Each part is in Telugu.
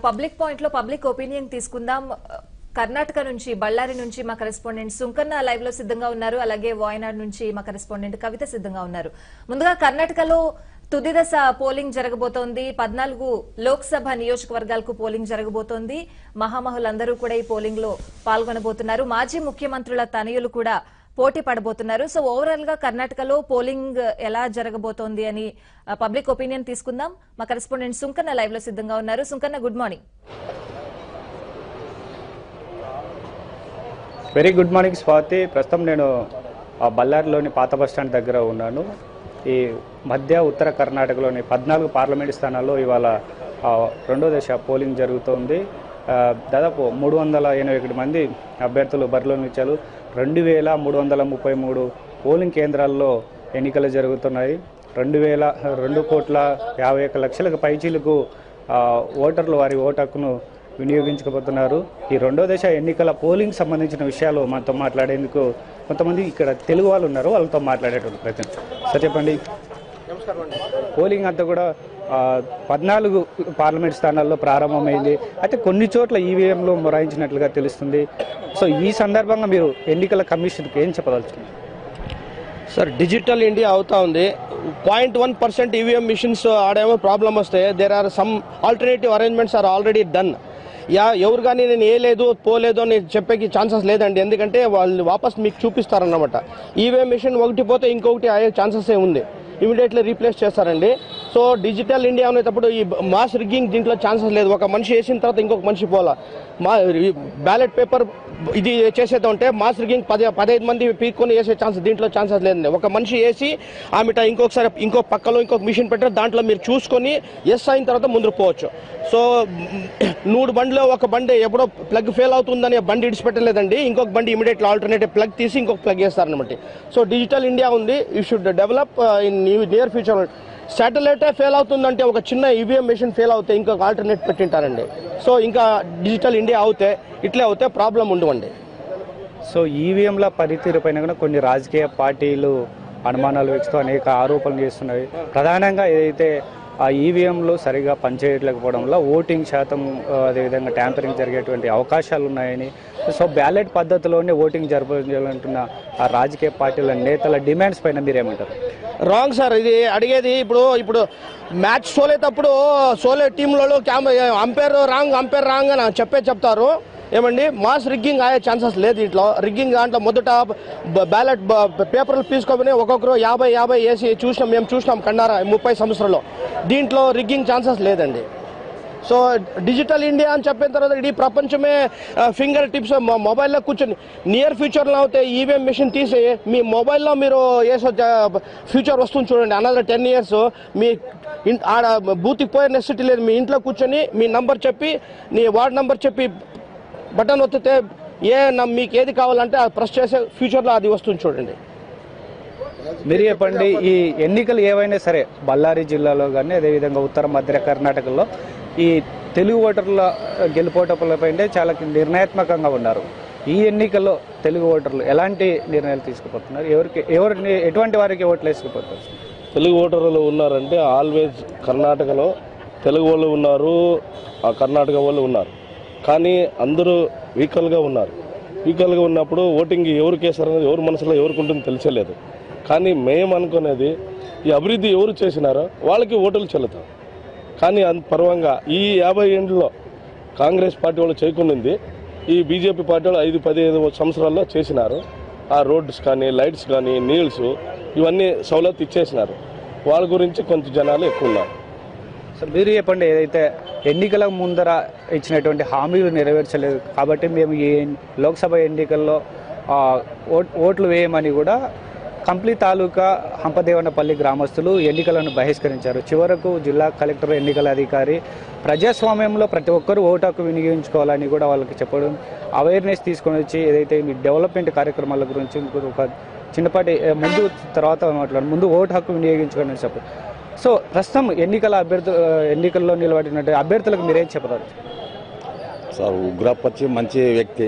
పబ్లిక్ పాయింట్ లో పబ్లిక్ ఒపీనియన్ తీసుకుందాం కర్ణాటక నుంచి బళ్ళారి నుంచి మా కరెస్పాండెంట్ సుంకన్న లైవ్ లో సిద్ధంగా ఉన్నారు అలాగే వాయనాడ్ నుంచి మా కరెస్పాండెంట్ కవిత సిద్ధంగా ఉన్నారు ముందుగా కర్ణాటకలో తుది దశ పోలింగ్ జరగబోతోంది పద్నాలుగు లోక్సభ నియోజకవర్గాలకు పోలింగ్ జరగబోతోంది మహామహులందరూ కూడా ఈ పోలింగ్ లో పాల్గొనబోతున్నారు మాజీ ముఖ్యమంత్రుల తనయులు కూడా పోటీ పడబోతున్నారు సో ఓవరాల్ గా కర్ణాటకలో పోలింగ్ ఎలా జరగబోతోంది అని పబ్లిక్ ఒపీనియన్ తీసుకుందాం మా కరెస్పాండెంట్ సుంకన్న లైవ్ లో సిద్ధంగా ఉన్నారు Sunkanna good morning very good morning Swathi ప్రస్తుతం నేను ఆ, బళ్ళారిలోని పాత బస్ స్టాండ్ దగ్గర ఉన్నాను ఈ మధ్య ఉత్తర కర్ణాటకలోని పద్నాలుగు పార్లమెంట్ స్థానాల్లో ఇవాళ ఆ, రెండో దశ పోలింగ్ జరుగుతోంది ఆ, దాదాపు మూడు వందల ఎనభై ఒకటి మంది అభ్యర్థులు బరిలో నిలిచారు రెండు వేల మూడు వందల ముప్పై మూడు పోలింగ్ కేంద్రాల్లో ఎన్నికలు జరుగుతున్నాయి రెండు వేల రెండు కోట్ల యాభై ఒక్క లక్షలకు పైచీలకు ఆ, ఓటర్లు వారి ఓటు హక్కును వినియోగించకపోతున్నారు ఈ రెండో దశ ఎన్నికల పోలింగ్ సంబంధించిన విషయాలు మనతో మాట్లాడేందుకు కొంతమంది ఇక్కడ తెలుగు వాళ్ళు ఉన్నారు వాళ్ళతో మాట్లాడేటువంటి ప్రయత్నం సార్ చెప్పండి పోలింగ్ అంతా కూడా ఆ, పద్నాలుగు పార్లమెంట్ స్థానాల్లో ప్రారంభమైంది అయితే కొన్ని చోట్ల ఈవీఎంలో మొరాయించినట్లుగా తెలుస్తుంది సో ఈ సందర్భంగా మీరు ఎన్నికల కమిషన్కి ఏం చెప్పదలుచుకున్నారు సార్ డిజిటల్ ఇండియా అవుతా ఉంది point one percent EVM machines ఆడేమో ప్రాబ్లమ్ వస్తే there are some alternative arrangements are already done yeah ఎవరు కానీ నేను ఏ లేదు పోలేదు అని చెప్పేకి ఛాన్సెస్ లేదండి ఎందుకంటే వాళ్ళు వాపస్ మీకు చూపిస్తారన్నమాట ఈవీఎం మిషన్ ఒకటి పోతే ఇంకొకటి అయ్యే ఛాన్సెస్ ఏ ఉంది ఇమీడియట్లీ రీప్లేస్ చేస్తారండి సో డిజిటల్ ఇండియా అనేటప్పుడు ఈ మాస్ రిగ్గింగ్ దీంట్లో ఛాన్సెస్ లేదు ఒక మనిషి వేసిన తర్వాత ఇంకొక మనిషి పోలా మా బ్యాలెట్ పేపర్ ఇది చేసేది ఉంటే మాస్ రిగ్గింగ్ పది పదహైదు మంది పీక్కొని వేసే ఛాన్స్ దీంట్లో ఛాన్సెస్ లేదండి ఒక మనిషి వేసి ఆమెట ఇంకొకసారి ఇంకో పక్కలో ఇంకొక మిషన్ పెట్టారు దాంట్లో మీరు చూసుకొని ఎస్ అయిన తర్వాత ముందుకు పోవచ్చు సో నూరు బండిలో ఒక బండి ఎప్పుడో ప్లగ్ ఫెయిల్ అవుతుందని బండి ఇడిచిపెట్టలేదండి ఇంకొక బండి ఇమీడియట్ ఆల్టర్నేటివ్ ప్లగ్ తీసి ఇంకొక ప్లగ్ వేస్తారనమాట సో డిజిటల్ ఇండియా ఉంది you should develop in near future శాటిలైటే ఫెయిల్ అవుతుందంటే ఒక చిన్న ఈవీఎం మెషిన్ ఫెయిల్ అవుతే ఇంకొక ఆల్టర్నేట్ పెట్టింటారండి సో ఇంకా డిజిటల్ ఇండియా అవుతే ఇట్లే అవుతే ప్రాబ్లం ఉండవండి సో ఈవీఎంల పనితీరు పైన కూడా కొన్ని రాజకీయ పార్టీలు అనుమానాలు వ్యక్తితో అనేక ఆరోపణలు చేస్తున్నాయి ప్రధానంగా ఏదైతే ఆ ఈవీఎంలు సరిగా పనిచేయట్లేకపోవడం వల్ల ఓటింగ్ శాతం ఆ, అదేవిధంగా ట్యాంపరింగ్ జరిగేటువంటి అవకాశాలు ఉన్నాయని సో బ్యాలెట్ పద్ధతిలోనే ఓటింగ్ జరపాలంటున్న ఆ రాజకీయ పార్టీల నేతల డిమాండ్స్ పైన మీరేమంటారు రాంగ్ సార్ ఇది అడిగేది ఇప్పుడు ఇప్పుడు మ్యాచ్ సోలేటప్పుడు సోలే టీంలలో క్యామ్ అంపైర్ రాంగ్ అంపైర్ రాంగ్ అని చెప్పే చెప్తారు ఏమండి మాస్ రిగ్గింగ్ అయ్యే ఛాన్సెస్ లేదు దీంట్లో రిగ్గింగ్ దాంట్లో మొదట బ్యాలెట్ పేపర్లు తీసుకొని ఒక్కొక్కరు యాభై యాభై వేసి చూసినాం మేము చూసినాం కన్నారా ముప్పై సంవత్సరంలో దీంట్లో రిగ్గింగ్ ఛాన్సెస్ లేదండి సో డిజిటల్ ఇండియా అని చెప్పిన తర్వాత ఇడీ ప్రపంచమే ఫింగర్ టిప్స్ మొబైల్లో కూర్చొని నియర్ ఫ్యూచర్లో అయితే ఈవీఎం మిషన్ తీసి మీ మొబైల్లో మీరు వేసే ఫ్యూచర్ వస్తుంది చూడండి అనదర్ టెన్ ఇయర్స్ మీ ఇన్- ఆడ బూత్కి పోయే నెసిటీ లేదు మీ ఇంట్లో కూర్చొని మీ నంబర్ చెప్పి నీ వార్డ్ నంబర్ చెప్పి బటన్ ఒత్తితే ఏ నం- మీకు ఏది కావాలంటే అది ప్రెస్ చేసే ఫ్యూచర్లో అది వస్తుంది చూడండి మీరు చెప్పండి ఈ ఎన్నికలు ఏవైనా సరే బళ్ళారి జిల్లాలో కానీ అదేవిధంగా ఉత్తర మధ్య కర్ణాటకలో ఈ తెలుగు ఓటర్ల గెలుపోటపులపై చాలా నిర్ణయాత్మకంగా ఉన్నారు ఈ ఎన్నికల్లో తెలుగు ఓటర్లు ఎలాంటి నిర్ణయాలు తీసుకుపోతున్నారు ఎవరికి ఎవరిని ఎటువంటి వారికి ఓట్లు వేసుకుపోతారు తెలుగు ఓటర్లు ఉన్నారంటే ఆల్వేజ్ కర్ణాటకలో తెలుగు వాళ్ళు ఉన్నారు ఆ కర్ణాటక వాళ్ళు ఉన్నారు కానీ అందరూ ఈక్వల్గా ఉన్నారు ఈక్వల్గా ఉన్నప్పుడు ఓటింగ్ ఎవరికి వేస్తారనేది ఎవరి మనసులో ఎవరికి ఉంటుందో తెలిసలేదు కానీ మేము అనుకునేది ఈ అభివృద్ధి ఎవరు చేసినారో వాళ్ళకి ఓటులు చెల్లుతాం కానీ అంత పర్వంగా ఈ యాభై ఏండ్లలో కాంగ్రెస్ పార్టీ వాళ్ళు చేయకుండింది ఈ బీజేపీ పార్టీ వాళ్ళు ఐదు పదిహేను సంవత్సరాల్లో చేసినారు ఆ రోడ్స్ కానీ లైట్స్ కానీ నీల్స్ ఇవన్నీ సౌలత్ ఇచ్చేసినారు వాళ్ళ గురించి కొంత జనాలు ఎక్కువ ఉన్నారు సో మీరు చెప్పండి ఏదైతే ఎన్నికల ముందర ఇచ్చినటువంటి హామీలు నెరవేర్చలేదు కాబట్టి మేము ఈ లోక్సభ ఎన్నికల్లో ఆ, ఓట్- ఓట్లు వేయమని కూడా కంప్లీ తాలూకా హంపదేవనపల్లి గ్రామస్తులు ఎన్నికలను బహిష్కరించారు చివరకు జిల్లా కలెక్టర్ ఎన్నికల అధికారి ప్రజాస్వామ్యంలో ప్రతి ఒక్కరూ ఓటు హక్కు వినియోగించుకోవాలని కూడా వాళ్ళకి చెప్పడం అవేర్నెస్ తీసుకొని వచ్చి ఏదైతే మీ డెవలప్మెంట్ కార్యక్రమాల గురించి ఇంకొక ఒక చిన్నపాటి ఏ, ముందు తర్వాత మాట్లాడు ముందు ఓటు హక్కు వినియోగించుకోండి అని చెప్పారు సో ప్రస్తుతం ఎన్నికల అభ్యర్థు ఎన్నికల్లో నిలబడినట్టు అభ్యర్థులకు మీరేం చెప్పగలరు సార్ ఉగ్రప్ వచ్చి మంచి వ్యక్తి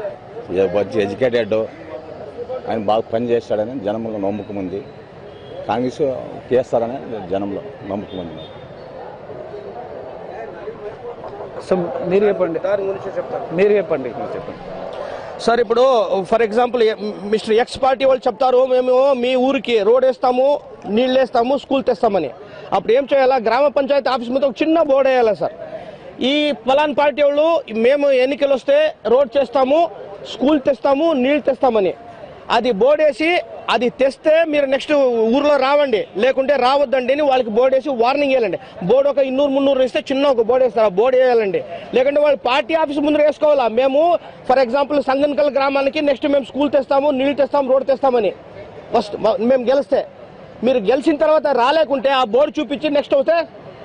ఏ- మంచి ఎడ్యుకేటెడ్ ఆయన బాగా పని చేస్తాడని జనంలో నమ్మకం ఉంది కాంగ్రెస్ చేస్తారని జనంలో నమ్మకం ఉంది సో మీరు చెప్పండి మీరు చెప్పండి మీరు చెప్పండి సార్ ఇప్పుడు for example mister X party వాళ్ళు చెప్తారు మేము మీ ఊరికి రోడ్ వేస్తాము నీళ్ళు వేస్తాము స్కూల్ తెస్తామని అప్పుడు ఏం చేయాలా గ్రామ పంచాయతీ ఆఫీస్ మీద ఒక చిన్న బోర్డు వేయాలా సార్ ఈ పలాన్ పార్టీ వాళ్ళు మేము ఎన్నికలు వస్తే రోడ్ చేస్తాము స్కూల్ తెస్తాము నీళ్ళు తెస్తామని అది బోర్డు వేసి అది తెస్తే మీరు నెక్స్ట్ ఊర్లో రావండి లేకుంటే రావద్దండి అని వాళ్ళకి బోర్డు వేసి వార్నింగ్ వేయాలండి బోర్డు ఒక ఇన్నూరు మున్నూరు ఇస్తే చిన్న ఒక బోర్డు వేస్తారు ఆ బోర్డు వేయాలండి లేకుంటే వాళ్ళు పార్టీ ఆఫీస్ ముందు వేసుకోవాలా మేము ఫర్ ఎగ్జాంపుల్ సంగన్కల్ గ్రామానికి నెక్స్ట్ మేము స్కూల్ తెస్తాము నీళ్ళు తెస్తాము రోడ్ తెస్తామని ఫస్ట్ మ- మేము గెలిస్తే మీరు గెలిచిన తర్వాత రాలేకుంటే ఆ బోర్డు చూపించి నెక్స్ట్ అవుతే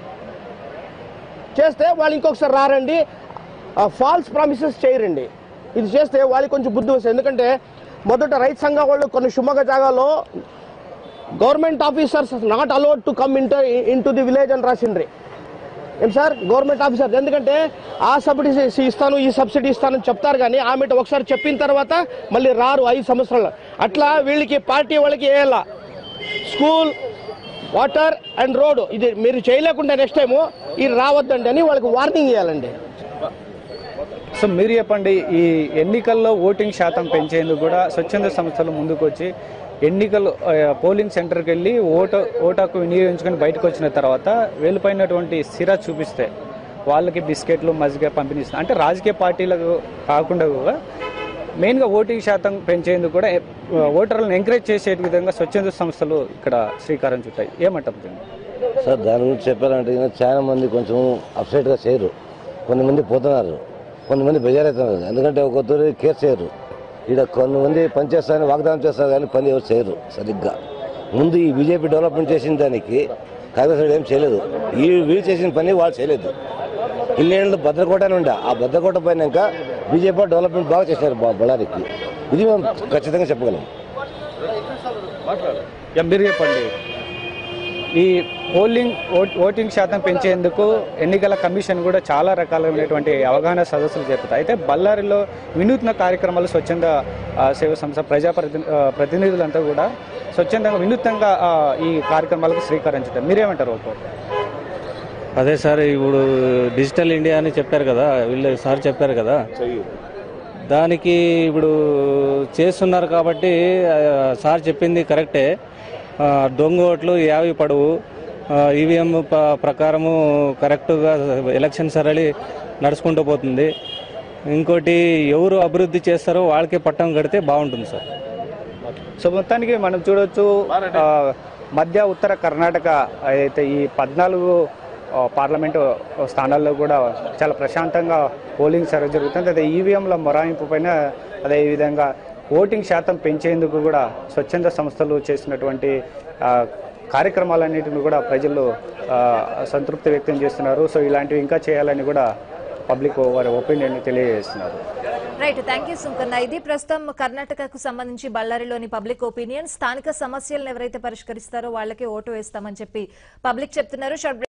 చేస్తే వాళ్ళు ఇంకొకసారి రారండి ఫాల్స్ ప్రామిసెస్ చేయరండి ఇది చేస్తే వాళ్ళకి కొంచెం బుద్ధి వస్తుంది ఎందుకంటే మొదట రైతు సంఘ వాళ్ళు కొన్ని శుభగ జాగాలో government officers not allowed to come enter into the village అని రాసిండ్రి ఏం సార్ గవర్నమెంట్ ఆఫీసర్ ఎందుకంటే ఆ సబ్సిడీ ఇస్తాను ఈ సబ్సిడీ ఇస్తానని చెప్తారు కానీ ఆమె ఒకసారి చెప్పిన తర్వాత మళ్ళీ రారు ఐదు సంవత్సరాలు అట్లా వీళ్ళకి పార్టీ వాళ్ళకి వేయాల స్కూల్ వాటర్ అండ్ రోడ్ ఇది మీరు చేయలేకుండా నెక్స్ట్ టైము ఇది రావద్దండి అని వాళ్ళకి వార్నింగ్ ఇవ్వాలండి సో మీరు చెప్పండి ఈ ఎన్నికల్లో ఓటింగ్ శాతం పెంచేందుకు కూడా స్వచ్ఛంద సంస్థలు ముందుకు వచ్చి ఎన్నికలు ఆ, పోలింగ్ సెంటర్కి వెళ్ళి ఓటు ఓటాకు వినియోగించుకొని బయటకు వచ్చిన తర్వాత వెలుపైనటువంటి సిర చూపిస్తే వాళ్ళకి బిస్కెట్లు మజ్జిగ పంపిణీస్తారు అంటే రాజకీయ పార్టీలకు కాకుండా కూడా మెయిన్గా ఓటింగ్ శాతం పెంచేందుకు కూడా ఎ- ఓటర్లను ఎంకరేజ్ చేసే విధంగా స్వచ్ఛంద సంస్థలు ఇక్కడ శ్రీకారం చుట్టాయి ఏమంటారు దీన్ని? సార్ దాని గురించి చెప్పాలంటే ఇంకా చాలా మంది కొంచెం అప్సెట్గా చేయరు కొంతమంది పోతున్నారు కొంతమంది బెజారవుతున్నారు ఎందుకంటే ఒక్కొక్కరు కేర్ చేయరు ఇక్కడ కొంతమంది పని చేస్తారని వాగ్దానం చేస్తారు కానీ పని ఎవరు చేయరు సరిగ్గా ముందు ఈ బీజేపీ డెవలప్మెంట్ చేసిన దానికి కాంగ్రెస్ వాళ్ళు ఏం చేయలేదు ఈ వీళ్ళు చేసిన పని వాళ్ళు చేయలేదు ఇన్నేళ్ళు భద్రకోట అని ఉండే ఆ భద్రకోట పైన ఇంకా బీజేపీ డెవలప్మెంట్ బాగా చేశారు బా- బళ్ళారికి ఇది మేము ఖచ్చితంగా చెప్పగలం యా, మీరు చెప్పండి ఈ పోలింగ్ ఓట్- ఓటింగ్ శాతం పెంచేందుకు ఎన్నికల కమిషన్ కూడా చాలా రకాలైనటువంటి అవగాహన సదస్సులు జరుపుతాయి అయితే బళ్ళారిలో వినూత్న కార్యక్రమాలు స్వచ్ఛంద ఆ, సేవ సంస్థ ప్రజా ప్రతి- ఆ, ప్రతినిధులంతా కూడా స్వచ్ఛందంగా వినూత్నంగా ఆ, ఈ కార్యక్రమాలకు శ్రీకరించుతారు మీరేమంటారు ఒక్కో అదే సార్ ఇప్పుడు డిజిటల్ ఇండియా అని చెప్పారు కదా వీళ్ళు సార్ చెప్పారు కదా దానికి ఇప్పుడు చేస్తున్నారు కాబట్టి ఆ, సార్ చెప్పింది కరెక్టే ఆ, దొంగ ఓట్లు యావి పడవు ఈవీఎం ప్రకారము కరెక్ట్గా ఎలక్షన్ సరళి నడుచుకుంటూ పోతుంది ఇంకోటి ఎవరు అభివృద్ధి చేస్తారో వాళ్ళకే పట్టం కడితే బాగుంటుంది సార్ సో మొత్తానికి మనం చూడొచ్చు ఆ, మధ్య ఉత్తర కర్ణాటక అయితే ఈ పద్నాలుగు ఆ, పార్లమెంటు స్థానాల్లో కూడా చాలా ప్రశాంతంగా పోలింగ్ సర్వే జరుగుతుంది అదే ఈవీఎంల మొరాయింపు పైన అదేవిధంగా ఓటింగ్ శాతం పెంచేందుకు కూడా స్వచ్ఛంద సంస్థలు చేసినటువంటి ఆ, కార్యక్రమాలన్నింటిని కూడా ప్రజలు ఆ, సంతృప్తి వ్యక్తం చేస్తున్నారు సో ఇలాంటివి ఇంకా చేయాలని కూడా పబ్లిక్ వారి ఒపీనియన్ తెలియజేస్తున్నారు రైట్ థ్యాంక్ యూ సుంకన్న ఇది ప్రస్తుతం కర్ణాటకకు సంబంధించి బళ్ళారిలోని పబ్లిక్ ఒపీనియన్ స్థానిక సమస్యలను ఎవరైతే పరిష్కరిస్తారో వాళ్ళకే ఓటు వేస్తామని చెప్పి పబ్లిక్ చెప్తున్నారు షార్ట్